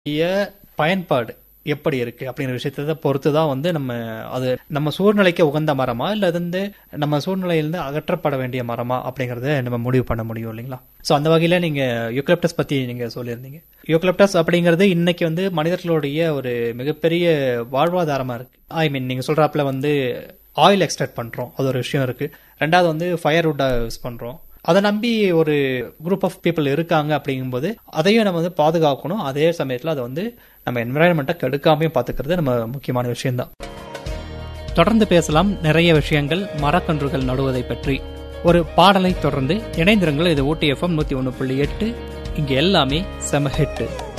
பயன்பாடு எப்படி இருக்கு அப்படிங்கிற விஷயத்தை பொறுத்து தான் வந்து நம்ம அது நம்ம சூழ்நிலைக்கு உகந்த மரமா இல்ல அது வந்து நம்ம சூழ்நிலையிலிருந்து அகற்றப்பட வேண்டிய மரமா அப்படிங்கறத நம்ம முடிவு பண்ண முடியும் இல்லைங்களா சோ அந்த வகையில நீங்க யூக்லிப்டஸ் பத்தி நீங்க சொல்லியிருந்தீங்க யூக்லிப்டஸ் அப்படிங்கிறது இன்னைக்கு வந்து மனிதர்களுடைய ஒரு மிகப்பெரிய வாழ்வாதாரமா இருக்கு ஐ மீன் நீங்க சொல்றாப்புல வந்து ஆயில் எக்ஸ்ட்ராக்ட் பண்றோம் அது ஒரு விஷயம் இருக்கு ரெண்டாவது வந்து ஃபயர் வுட்டா யூஸ் பண்றோம் அதை நம்பி ஒரு குரூப் ஆஃப் பீப்புள் இருக்காங்க அப்படிங்கும்போது அதையும் நம்ம வந்து பாதுகாக்கணும் அதே சமயத்தில் அதை வந்து நம்ம என்விரான்மெண்ட்டை கெடுக்காமையும் பார்த்துக்கிறது நம்ம முக்கியமான விஷயம்தான் தொடர்ந்து பேசலாம் நிறைய விஷயங்கள் மரக்கன்றுகள் நடுவதை பற்றி ஒரு பாடலை தொடர்ந்து இணைந்திருங்கள் இது ஊட்டி எஃப்எம் நூத்தி ஒன்று புள்ளி எட்டு இங்க எல்லாமே செம ஹிட்டு